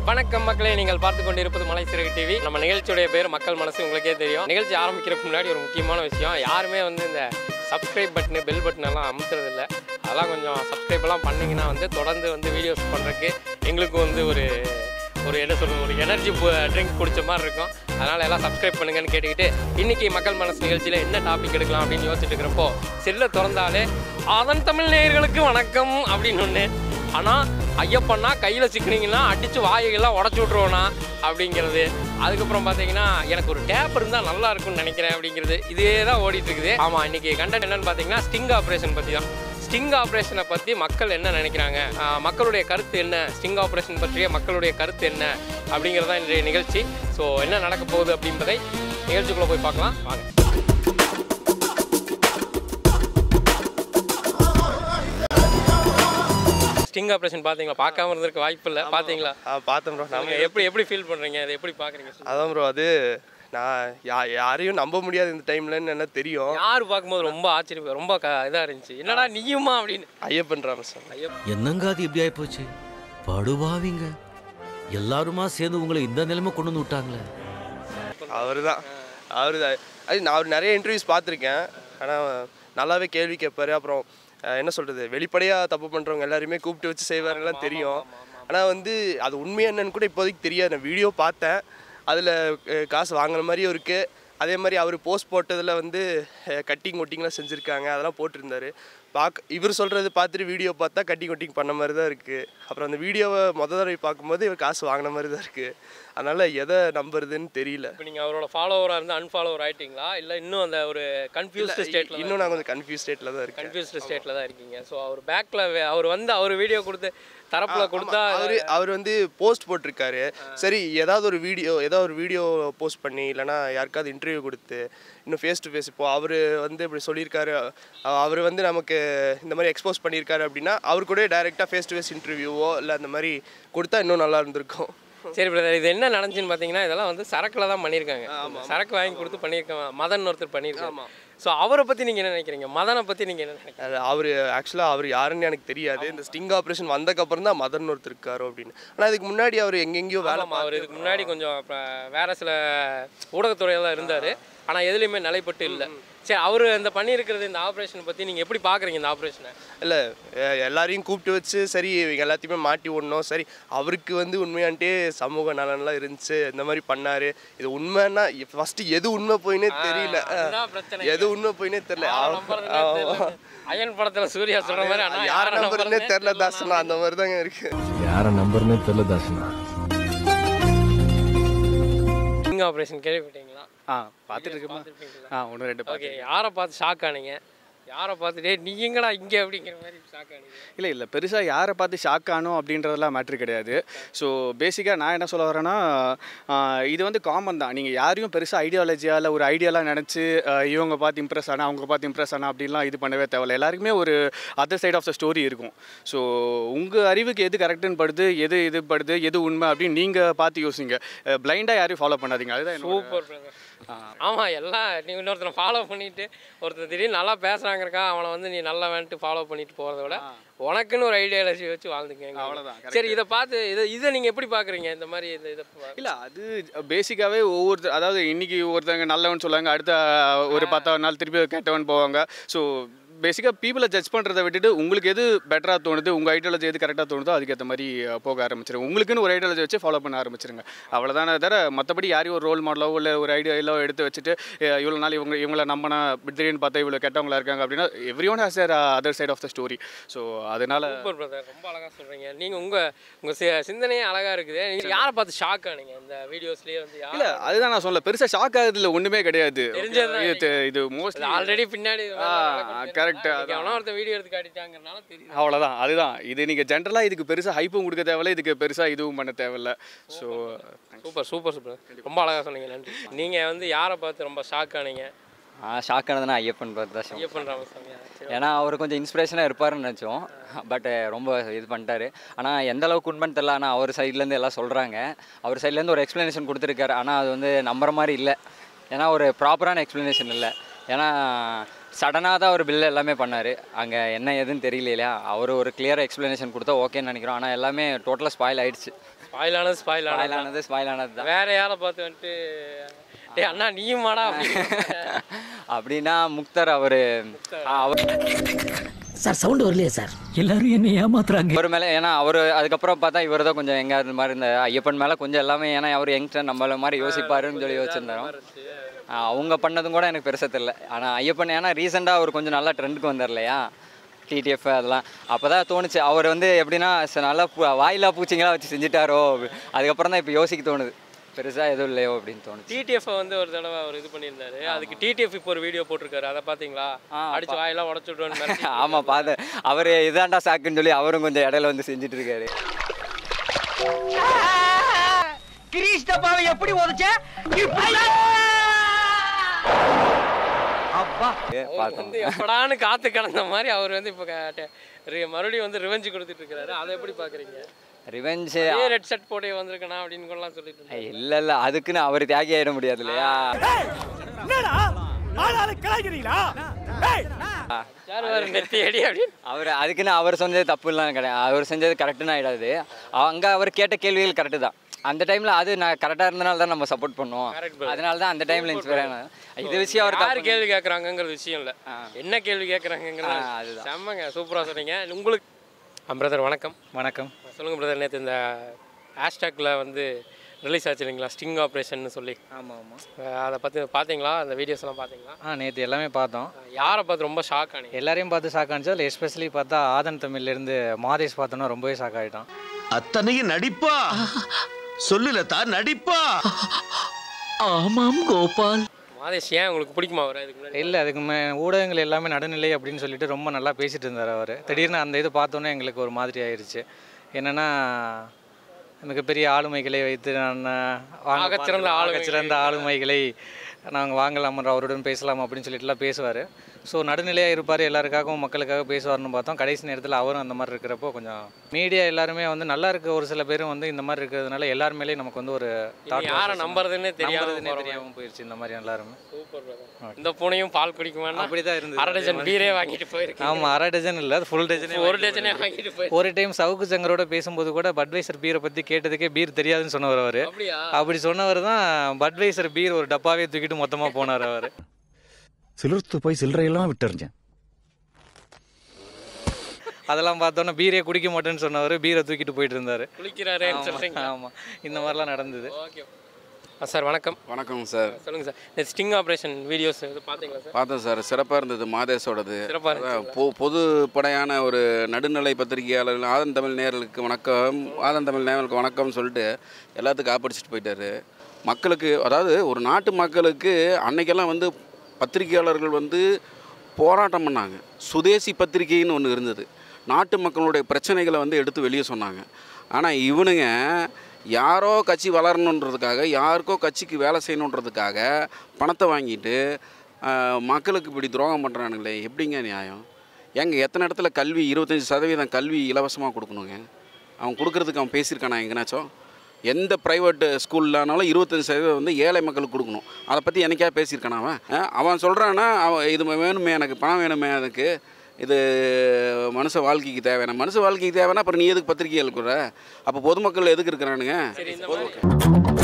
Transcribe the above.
வணக்கம் மக்களே நீங்கள் பார்த்து கொண்டிருப்பது மலை சிறகு டிவி நம்ம நிகழ்ச்சியுடைய பேர் மக்கள் மனசு உங்களுக்கே தெரியும் நிகழ்ச்சி ஆரம்பிக்கிறதுக்கு முன்னாடி ஒரு முக்கியமான விஷயம் யாருமே வந்து இந்த சப்ஸ்கிரைப் பட்டனு பெல் பட்டன் எல்லாம் அமுத்துறது இல்ல அதெல்லாம் கொஞ்சம் சப்ஸ்கிரைப் எல்லாம் பண்ணீங்கன்னா வந்து தொடர்ந்து வந்து வீடியோஸ் பண்ணுறதுக்கு எங்களுக்கு வந்து ஒரு ஒரு என்ன சொல்றது ஒரு எனர்ஜி ட்ரிங்க் குடிச்ச மாதிரி இருக்கும் அதனால் எல்லாம் சப்ஸ்கிரைப் பண்ணுங்கன்னு கேட்டுக்கிட்டு இன்னைக்கு மக்கள் மனசு நிகழ்ச்சியில் என்ன டாபிக் எடுக்கலாம் அப்படின்னு யோசிச்சுட்டு இருக்கிறப்போ செல்லை திறந்தாலே அதன் தமிழ் நேயர்களுக்கு வணக்கம் அப்படின்னு ஒன்று ஆனால் ஐயப்பண்ணா கையில் சிக்கினீங்கன்னா அடித்து வாயெல்லாம் உடச்சி விட்ருவோண்ணா அப்படிங்கிறது அதுக்கப்புறம் பார்த்தீங்கன்னா எனக்கு ஒரு டேப் இருந்தால் நல்லா இருக்கும்னு நினைக்கிறேன் அப்படிங்கிறது இதே தான் ஓடிட்டு இருக்குது ஆமாம் இன்னைக்கு கண்டென்ட் என்னன்னு பார்த்தீங்கன்னா ஸ்டிங் ஆப்ரேஷன் பற்றி தான் ஸ்டிங் ஆப்ரேஷனை பற்றி மக்கள் என்ன நினைக்கிறாங்க ஆஹ் மக்களுடைய கருத்து என்ன ஸ்டிங் ஆப்ரேஷன் பற்றிய மக்களுடைய கருத்து என்ன அப்படிங்கிறது தான் இன்றைய நிகழ்ச்சி ஸோ என்ன நடக்க போகுது அப்படின்றதை நிகழ்ச்சிக்குள்ளே போய் பார்க்கலாம் வாங்க ஸ்டிங் ஆப்ரேஷன் பார்த்தீங்களா பார்க்காம இருந்திருக்க வாய்ப்பு இல்லை பார்த்தீங்களா ஆ பார்த்தேன் ப்ரோ நம்ம நம்ம எப்படி எப்படி ஃபீல் பண்ணுறீங்க அதை எப்படி பார்க்குறீங்க அதான் ப்ரோ அது நான் யா யாரையும் நம்ப முடியாது இந்த டைம்லன்னு என்ன தெரியும் யார் பார்க்கும்போது ரொம்ப ஆச்சரியம் ரொம்ப க இதாக இருந்துச்சு என்னடா நீயுமா அப்படின்னு ஐயப்பன் ராமசாமி ஐயோ என்னங்க அது இப்படி ஆயிப்போச்சு படுவாவிங்க எல்லாருமா சேர்ந்து உங்களை இந்த நிலைமை கொண்டு வந்து விட்டாங்களே அவர் தான் அவர் தான் அது நான் அவர் நிறைய இன்டர்வியூஸ் பார்த்துருக்கேன் ஆனால் நல்லாவே கேள்வி கேட்பாரு அப்புறம் அஹ், என்ன சொல்கிறது வெளிப்படையாக தப்பு பண்ணுறவங்க எல்லாருமே கூப்பிட்டு வச்சு செய்வாருலாம் தெரியும் ஆனால் வந்து அது உண்மையா என்னன்னு கூட இப்போதைக்கு தெரியாது நான் வீடியோ பார்த்தேன் அதில் காசு வாங்குற மாதிரியும் இருக்குது அதே மாதிரி அவர் போஸ்ட் போட்டதில் வந்து கட்டிங் ஒட்டிங்லாம் செஞ்சுருக்காங்க அதெல்லாம் போட்டிருந்தாரு பார்க்க இவர் சொல்கிறது பார்த்துட்டு வீடியோ பார்த்தா கட்டிங் ஒட்டிங் பண்ண மாதிரி தான் இருக்குது அப்புறம் அந்த வீடியோவை முத தடவை பார்க்கும்போது இவர் காசு வாங்கின மாதிரி தான் இருக்குது அதனால் எதை நம்புறதுன்னு தெரியல இப்போ நீங்கள் அவரோட ஃபாலோவராக இருந்து அன்ஃபாலோவர் ஆயிட்டீங்களா இல்லை இன்னும் அந்த ஒரு கன்ஃபியூஸ்டு ஸ்டேட்டில் இன்னும் நான் கொஞ்சம் கன்ஃபியூஸ் ஸ்டேட்டில் தான் இருக்கேன் கன்ஃபியூஸ்டு ஸ்டேட்டில் தான் இருக்கீங்க ஸோ அவர் பேக்கில் அவர் வந்து அவர் வீடியோ கொடுத்து தரப்பில் கொடுத்தா அவர் அவர் வந்து போஸ்ட் போட்டிருக்காரு சரி ஏதாவது ஒரு வீடியோ ஏதாவது ஒரு வீடியோ போஸ்ட் பண்ணி இல்லைனா யாருக்காவது இன்டர்வியூ கொடுத்து இன்னும் ஃபேஸ் டு ஃபேஸ் இப்போ அவர் வந்து இப்படி சொல்லியிருக்காரு அவர் வந்து நமக்கு இந்த மாதிரி எக்ஸ்போஸ் பண்ணியிருக்காரு அப்படின்னா அவர் கூட டைரெக்டாக ஃபேஸ் டு ஃபேஸ் இன்டர்வியூவோ இல்லை அந்த மாதிரி கொடுத்தா இன்னும் நல்லா இருந்திருக்கும் சரி பிரதர் இது என்ன நடந்துச்சுன்னு பார்த்தீங்கன்னா இதெல்லாம் வந்து சரக்கில் தான் பண்ணியிருக்காங்க சரக்கு வாங்கி கொடுத்து பண்ணியிருக்காங்க மதன் ஒருத்தர் பண்ணியிருக்காங்க ஸோ அவரை பற்றி நீங்கள் என்ன நினைக்கிறீங்க மதனை பற்றி நீங்கள் என்ன நினைக்கிறீங்க அவர் ஆக்சுவலாக அவர் யாருன்னு எனக்கு தெரியாது இந்த ஸ்டிங் ஆப்ரேஷன் வந்தக்கப்புறம் தான் மதன் ஒருத்தர் இருக்காரோ அப்படின்னு ஆனால் அதுக்கு முன்னாடி அவர் எங்கெங்கேயோ வேலை ஆமாம் அவர் இதுக்கு முன்னாடி கொஞ்சம் அப்புறம் வேற சில ஊடகத்துறையில் தான் இருந்தார் ஆனால் எதுலேயுமே நிலைப்பட்டு இல்லை சரி அவர் இந்த பண்ணியிருக்கிறது இந்த ஆப்ரேஷன் பற்றி நீங்கள் எப்படி பார்க்குறீங்க இந்த ஆப்ரேஷனை இல்லை எல்லாரையும் கூப்பிட்டு வச்சு சரி இவங்க எல்லாத்தையுமே மாட்டி விடணும் சரி அவருக்கு வந்து உண்மையான்ட்டே சமூக நலன்லாம் இருந்துச்சு இந்த மாதிரி பண்ணாரு இது உண்மைன்னா ஃபர்ஸ்ட் எது உண்மை போயினே தெரியல அதுதான் பிரச்சனை. எது உண்மை போயினே தெரியல யாரை அவ- நம்புறதுனே ஆமா. தெரியல. அயன் படத்துல சூர்யா சொல்ற மாதிரி ஆனா யாரை யாரை நம்புறதுனே நம்புறதுனே தெரியல தாசனா அந்த மாதிரி தாங்க இருக்கு யாரை நம்பர்னே தெரியல தாசனா கிங் ஆபரேஷன் கேள்விப்பட்டீங்களா ஆ பார்த்துட்டு இருக்குமா பார்த்துருப்பீங்களா? ஆ ஒன்று ரெண்டு பார்த்து ஓகே யாரை பார்த்து ஷாக் ஆனீங்க யாரை பார்த்துட்டே நீ எங்கடா இங்க அப்படிங்கிற மாதிரி ஷாக் ஆனீங்க இல்லை இல்லை பெருசாக யாரை பார்த்து ஷாக் ஆனோம் அப்படின்றதெல்லாம் மேட்ரு கிடையாது ஸோ பேசிக்காக நான் என்ன சொல்ல வரேன்னா ஆ, இது வந்து காமன் தான் நீங்கள் யாரையும் பெருசாக ஐடியாலஜியால் ஒரு ஐடியாலாம் நினச்சி இவங்க பார்த்து இம்ப்ரெஸ் ஆனால் அவங்க பார்த்து இம்ப்ரெஸ் ஆனால் அப்படின்லாம் இது பண்ணவே தேவையில்ல எல்லாருக்குமே ஒரு other side of the story இருக்கும் ஸோ உங்கள் அறிவுக்கு எது கரெக்டுன்னு படுது எது இது படுது எது உண்மை அப்படின்னு நீங்கள் பார்த்து யோசிங்க பிளைண்டாக யாரையும் ஃபாலோ பண்ணாதீங்க அதுதான் என்னோட- சூப்பர் பிரதர் ஆமா எல்லாம் நீ இன்னொருத்தனை ஃபாலோ பண்ணிட்டு ஒருத்தர் திடீர்னு நல்லா பேசுறாங்கிறக்கா அவனை வந்து நீ நல்லா வேண்ட்டு ஃபாலோ பண்ணிட்டு போறதை விட உனக்குன்னு ஒரு ஐடியாலஜி வச்சு வாழ்ந்துக்கங்க அவ்வளவுதான், correct. சரி இதை பார்த்து இதை இதை நீங்க எப்படி பாக்குறீங்க இந்த மாதிரி இந்த இதை பா- இல்லை அது பேசிக்காகவே ஒவ்வொருத்தர் அதாவது இன்னைக்கு ஒருத்தவங்க நல்லவன் சொல்லுவாங்க அடுத்த ஒரு பத்தாவது நாள் திருப்பி கெட்டவன் போவாங்க ஸோ பேசிக்காக பீப்புளை ஜட்ஜ் பண்ணுறதை விட்டுட்டு உங்களுக்கு எது பெட்டராக தோணுது உங்கள் ஐடியாலஜி எது கரெக்டாக தோணுதோ அதுக்கேற்ற மாதிரி அஹ், போக ஆரம்பிச்சிருங்க உங்களுக்குன்னு ஒரு ஐடியாலஜி வச்சு ஃபாலோ பண்ண ஆரம்பிச்சிருங்க அவ்வளோதானே தவிர மற்றபடி யாரையும் ஒரு ரோல் மாடலோ இல்லை ஒரு ஐடியாலோ எடுத்து வச்சுட்டு இவ்வளோ நாள் இவங்க இவங்கள நம்பினா திடீர்னு பார்த்தா இவ்வளோ கெட்டவங்களா இருக்காங்க அப்படின்னா every one has other side of the story so அதனால சூப்பர் பிரதர் ரொம்ப அழகா சொல்றீங்க நீங்க உங்க உங்க சி- சிந்தனையே அழகா இருக்குது நீங்க யாரை பார்த்து ஷாக் ஆனீங்க இந்த வீடியோஸ்லயே வந்து இல்ல யார் அதுதான் நான் சொல்ல பெருசா ஷாக் ஆகுதுல ஒண்ணுமே கிடையாது தெரிஞ்சதுதான் இது தெ- இது மோஸ்ட்லி ஆல்ரெடி பின்னாடி correct, அதான். எவனோ ஒருத்தன் வீடியோ எடுத்து காட்டிட்டாங்கறனால தெரியுது அவ்வளோதான் அதுதான் இது நீங்கள் ஜென்ரலாக இதுக்கு பெருசாக ஹைப்பும் கொடுக்க தேவையில்ல இதுக்கு பெருசாக இதுவும் பண்ண தேவையில்ல ஸோ சூப்பர் சூப்பர் சூப்பர் ரொம்ப அழகா சொன்னீங்க நன்றி நீங்க வந்து யாரை பார்த்து ரொம்ப ஷாக் ஆனீங்க ஷாக் ஆனதுன்னா ஐயப்பன் பார்த்து தான் shock. ஐயப்பன் ராமசாமி சரி ஏன்னா அவர் கொஞ்சம் இன்ஸ்பிரேஷனாக இருப்பாருன்னு நினச்சோம் பட் ரொம்ப இது பண்ணிட்டாரு ஆனால் எந்த அளவுக்கு உண்மைன்னு தெரில ஆனால் அவர் சைட்லேருந்து எல்லாம் சொல்கிறாங்க அவர் சைட்லேருந்து ஒரு எக்ஸ்ப்ளனேஷன் கொடுத்துருக்காரு ஆனால் அது வந்து நம்புற மாதிரி இல்லை ஏன்னா ஒரு ப்ராப்பரான எக்ஸ்ப்ளனேஷன் இல்லை ஏன்னா சடனாக தான் அவர் பில் எல்லாமே பண்ணார் அங்கே என்ன ஏதுன்னு தெரியல இல்லையா அவர் ஒரு கிளியர் எக்ஸ்ப்ளனேஷன் கொடுத்தா ஓகேன்னு நினைக்கிறோம் ஆனால் எல்லாமே டோட்டலாக ஸ்பாயில் ஆயிடுச்சு ஸ்பாயிலானது ஸ்பாயிலானது ஸ்பாயிலானது ஸ்பாயிலானது தான் வேற யாரை பார்த்து வந்துட்டு டேய் அண்ணா நீயும் மாடா அப்படின்னா முக்தர் அவர் அவர் சார் சவுண்ட் வரலையே சார் எல்லாரும் என்ன ஏமாத்துறாங்க அவர் மேலே ஏன்னா அவர் அதுக்கப்புறம் பார்த்தா இவர் தான் கொஞ்சம் எங்க இந்த மாதிரி இந்த ஐயப்பன் மேலே கொஞ்சம் எல்லாமே ஏன்னா அவர் யங்ஸ்டர் நம்மள மாதிரி யோசிப்பாருன்னு சொல்லி யோசிச்சிருந்தோம் ஆ, அவங்க பண்ணதும் கூட எனக்கு பெருசாக தெரியல ஆனால் ஐயப்பன் ஏன்னா ரீசெண்டாக அவர் கொஞ்சம் நல்லா ட்ரெண்டுக்கு வந்தார் இல்லையா டிடிஎஃப் அதெல்லாம் அப்போ தான் தோணுச்சு அவர் வந்து எப்படின்னா ச- நல்லா பூ- வாயிலா பூச்சிங்களா வச்சு செஞ்சுட்டாரோ அதுக்கப்புறம் தான் இப்போ யோசிக்க தோணுது பெருசாக எதுவும் இல்லையோ அப்படின்னு தோணுச்சு டிடிஎஃப் வந்து ஒரு தடவை அவர் இது பண்ணியிருந்தாரு அதுக்கு டிடிஎஃப் இப்போ ஒரு வீடியோ போட்டிருக்காரு அதை பார்த்தீங்களா ஆ, அடிச்சு வாயெல்லாம் உடச்சு விடுவேன் ஆமாம் பார்த்தேன் அவர் இதாண்டா சாக்குன்னு சொல்லி அவரும் கொஞ்சம் இடையில வந்து செஞ்சுட்டு இருக்காரு கிரீஷ் டப்பாவை எப்படி உதச்ச அப்பா பார்த்தோம் வந்து எப்படான்னு காத்து கிடந்த மாதிரி அவர் வந்து இப்போ மறுபடியும் வந்து ரிவெஞ்சு கொடுத்துட்டு இருக்காரு அதை எப்படி பார்க்குறீங்க ரிவெஞ்சு அதே ரெட் ஷர்ட் போட்டே வந்திருக்கனா அப்படின்னு கூடலாம் சொல்லிட்டு இருந்தாரு. இல்லை இல்லை அதுக்குன்னு அவர் தியாகி ஆயிட முடியாது இல்லையா யார் வேறு நெத்தி அடி அப்படின்னு அவர் அதுக்குன்னு அவர் சொன்னது தப்புலாம் கிடையாது அவர் செஞ்சது கரெக்டுன்னு ஆகிடாது அங்கே அவர் கேட்ட கேள்விகள் கரெக்டு தான் அந்த டைமில் அது நான் கரெக்டாக இருந்தனால தான் நம்ம சப்போர்ட் பண்ணுவோம் Correct brother. அதனால தான் அந்த டைமில் இன்ஸ்பயர் ஆனது இது விஷயம் அவர் யார் தப்பு கேள்வி கேட்குறாங்கங்கிற விஷயம் இல்லை என்ன கேள்வி கேட்குறாங்கங்கிறது ஆ, அதுதான். செம்மங்க சூப்பராக சொன்னீங்க உங்களுக்கு பிரதர் வணக்கம் வணக்கம் சொல்லுங்க பிரதர் நேற்று இந்த ஹேஷ்டேக்கில் வந்து ரிலீஸ் ஆச்சு இல்லைங்களா ஸ்டிங் ஆப்ரேஷன் சொல்லி ஆமாம் ஆமாம் அஹ் அதை பற்றி பார்த்தீங்களா அந்த வீடியோஸ்லாம் பார்த்தீங்களா ஆ நேற்று எல்லாமே பார்த்தோம் யாரை பார்த்து ரொம்ப ஷாக் ஆனீங்க எல்லாரையும் பார்த்து ஷாக் ஆனிச்சு அதில் எஸ்பெஷலி பார்த்தா ஆதன் தமிழ்லேருந்து மாதேஷ் பார்த்தோன்னா ரொம்பவே ஷாக் ஆகிட்டோம் அத்தனையும் நடிப்பா சொல்லுல தான் நடிப்பா ஆமாம் கோபால் மாதேஷ் ஏன் உங்களுக்கு பிடிக்குமா அவர் அதுக்கு முன்னாடி இல்லை அதுக்கு மே ஊடகங்கள் எல்லாமே நடுநிலை அப்படின்னு சொல்லிட்டு ரொம்ப நல்லா பேசிட்டு இருந்தார் அவர் திடீர்னு அந்த இது பார்த்தோன்னே எங்களுக்கு ஒரு மாதிரி ஆயிடுச்சு என்னென்னா மிகப்பெரிய ஆளுமைகளை வைத்து நான் வாங்க ஆகச்சிறந்த பார்க்கலாம், ஆளுமைகளை ஆகச்சிறந்த ஆளுமைகளை நாங்கள் வாங்கலாம் அவருடன் பேசலாம் அப்படின்னு சொல்லிட்டுலாம் பேசுவார் ஸோ நடுநிலையாக இருப்பார் எல்லாருக்காகவும் மக்களுக்காக பேசுவார்னு பார்த்தோம் கடைசி நேரத்தில் அவரும் அந்த மாதிரி இருக்கிறப்போ கொஞ்சம் மீடியா எல்லாருமே வந்து நல்லா இருக்க ஒரு சில பேரும் வந்து இந்த மாதிரி இருக்கிறதுனால எல்லார் மேலேயும் நமக்கு வந்து ஒரு thought யாரை process நம்புறதுன்னே தெரியாம நம்புறதுன்னே போற தெரியாமல் போயிடுச்சு இந்த மாதிரி எல்லாருமே சூப்பர் பிரதர் இந்த பூனையும் பால் குடிக்குமான்னா அப்படி தான் இருந்தது அரை டஜன் பீரே வாங்கிட்டு போயிருக்கு ஆமாம் அரை டஜன் இல்லை ஃபுல் டஜனே ஒரு டஜனே வாங்கிட்டு போயிருக்கு ஒரு டைம் சவுக்கு சங்கரோட பேசும்போது கூட பட்வைசர் பீரை பற்றி கேட்டதுக்கே பீர் தெரியாதுன்னு சொன்னவர் அவர் அப்படியா அப்படி சொன்னவர் தான் பட்வைசர் பீர் ஒரு டப்பாவே தூக்கிட்டு மொத்தமாக போனார் அவர் சிலிர்த்து போய் சில்லறையெல்லாம் விட்டுறிஞ்சேன் அதெல்லாம் பார்த்தோன்னே பீரே குடிக்க மாட்டேன்னு சொன்னவர் பீரை தூக்கிட்டு போயிட்டு இருந்தார் குளிக்கிறாரேன்னு சொல்றீங்க ஆமாம் இந்த மாதிரிலாம் நடந்தது ஓகே சார் வணக்கம் வணக்கம் சார் சொல்லுங்க சார் இந்த ஸ்டிங் ஆப்ரேஷன் வீடியோஸ் இது பார்த்தீங்களா சார் பார்த்தேன் சார் சிறப்பாக இருந்தது மாதேஷோடது சிறப்பா இருந்துச்சு. அதான் பொ பொதுப்படையான ஒரு நடுநிலை பத்திரிகையாளர்கள் ஆதன் தமிழ் நேயர்களுக்கு வணக்கம் ஆதன் தமிழ் நேயர்களுக்கு வணக்கம்னு சொல்லிட்டு எல்லாத்துக்கும் காப்படிச்சிட்டு போயிட்டாரு மக்களுக்கு அதாவது ஒரு நாட்டு மக்களுக்கு அன்னைக்கெல்லாம் வந்து பத்திரிகையாளர்கள் வந்து போராட்டம் பண்ணாங்க சுதேசி பத்திரிகைன்னு ஒன்று இருந்தது நாட்டு மக்களுடைய பிரச்சனைகளை வந்து எடுத்து வெளியே சொன்னாங்க ஆனால் இவனுங்க யாரோ கட்சி வளரணுன்றதுக்காக யாருக்கோ கட்சிக்கு வேலை செய்யணுன்றதுக்காக பணத்தை வாங்கிட்டு ஆஹ், மக்களுக்கு இப்படி துரோகம் பண்ணுறானுங்களே எப்படிங்க நியாயம் ஏங்க எத்தனை இடத்துல கல்வி இருபத்தஞ்சி சதவீதம் கல்வி இலவசமாக கொடுக்கணுங்க அவன் கொடுக்கறதுக்கு அவன் பேசியிருக்கானா எங்கேனாச்சும் எந்த ப்ரைவேட் ஸ்கூல்லனாலும் இருபத்தஞ்சி சதவீதம் வந்து ஏழை மக்களுக்கு கொடுக்கணும் அதை பற்றி எனக்கா பேசியிருக்கானா அவன் ஆ, அவன் சொல்கிறான்னா அவன் இது வேணுமே எனக்கு பணம் வேணுமே அதுக்கு இது மனுஷ வாழ்க்கைக்கு தேவையான மனுஷ வாழ்க்கைக்கு தேவைன்னா அப்புறம் நீ எதுக்கு பத்திரிகை எழுக்குற அப்போ பொதுமக்கள் எதுக்கு இருக்கிறானுங்க சரி இந்த மாதிரி